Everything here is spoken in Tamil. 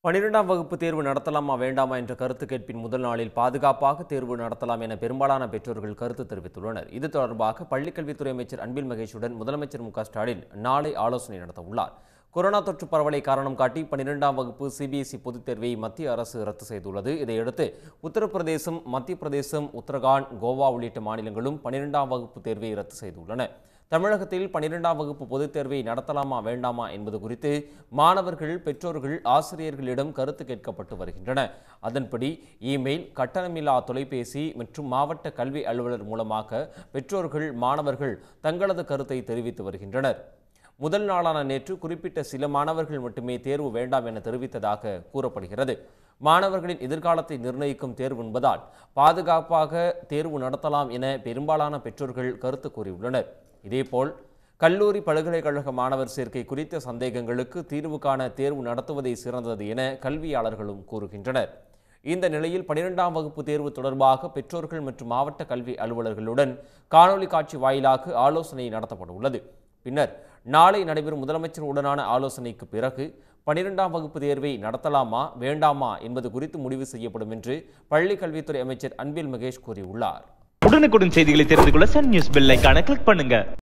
பனிரெண்டாம் வகுப்பு தேர்வு நடத்தலாமா வேண்டாமா என்ற கருத்து கேட்பின் முதல் நாளில் பாதுகாப்பாக தேர்வு நடத்தலாம் என பெரும்பாலான பெற்றோர்கள் கருத்து தெரிவித்துள்ளனர் இது தொடர்பாக பள்ளிக்கல்வித்துறை அமைச்சர் அன்பில் மகேஷுடன் முதலமைச்சர் மு க ஸ்டாலின் நாளை ஆலோசனை நடத்த உள்ளார் கொரோனா தொற்று பரவலை காரணம் காட்டி பனிரெண்டாம் வகுப்பு சிபிஎஸ்இ பொதுத் தேர்வை மத்திய அரசு ரத்து செய்துள்ளது இதையடுத்து உத்தரப்பிரதேசம் மத்திய பிரதேசம் உத்தரகாண்ட் கோவா உள்ளிட்ட மாநிலங்களும் பனிரெண்டாம் வகுப்பு தேர்வை ரத்து செய்துள்ளன தமிழகத்தில் பனிரெண்டாம் வகுப்பு பொதுத் தேர்வை நடத்தலாமா வேண்டாமா என்பது குறித்து மாணவர்கள் பெற்றோர்கள் ஆசிரியர்களிடம் கருத்து கேட்கப்பட்டு வருகின்றன அதன்படி இமெயில் கட்டணமில்லா தொலைபேசி மற்றும் மாவட்ட கல்வி அலுவலர் மூலமாக பெற்றோர்கள் மாணவர்கள் தங்களது கருத்தை தெரிவித்து வருகின்றனர் முதல் நாளான நேற்று குறிப்பிட்ட சில மாணவர்கள் மட்டுமே தேர்வு வேண்டாம் என தெரிவித்ததாக கூறப்படுகிறது மாணவர்களின் எதிர்காலத்தை நிர்ணயிக்கும் தேர்வு என்பதால் பாதுகாப்பாக தேர்வு நடத்தலாம் என பெரும்பாலான பெற்றோர்கள் கருத்து கூறியுள்ளனர் இதேபோல் கல்லூரி பல்கலைக்கழக மாணவர் சேர்க்கை குறித்த சந்தேகங்களுக்கு தீர்வு காண தேர்வு நடத்துவதே சிறந்தது என கல்வியாளர்களும் கூறுகின்றனர் இந்த நிலையில் பனிரெண்டாம் வகுப்பு தேர்வு தொடர்பாக பெற்றோர்கள் மற்றும் மாவட்ட கல்வி அலுவலர்களுடன் காணொலி காட்சி வாயிலாக ஆலோசனை நடத்தப்பட உள்ளது பின்னர் நாளை நடைபெறும் முதலமைச்சர் உடனான ஆலோசனைக்கு பிறகு பனிரெண்டாம் வகுப்பு தேர்வை நடத்தலாமா வேண்டாமா என்பது குறித்து முடிவு செய்யப்படும் என்று பள்ளி கல்வித்துறை அமைச்சர் அன்பில் மகேஷ் கூறியுள்ளார் உடனுக்குடன் செய்திகளை தெரிந்து கொள்ள சன் நியூஸ் பெல் ஐகானை கிளிக் பண்ணுங்க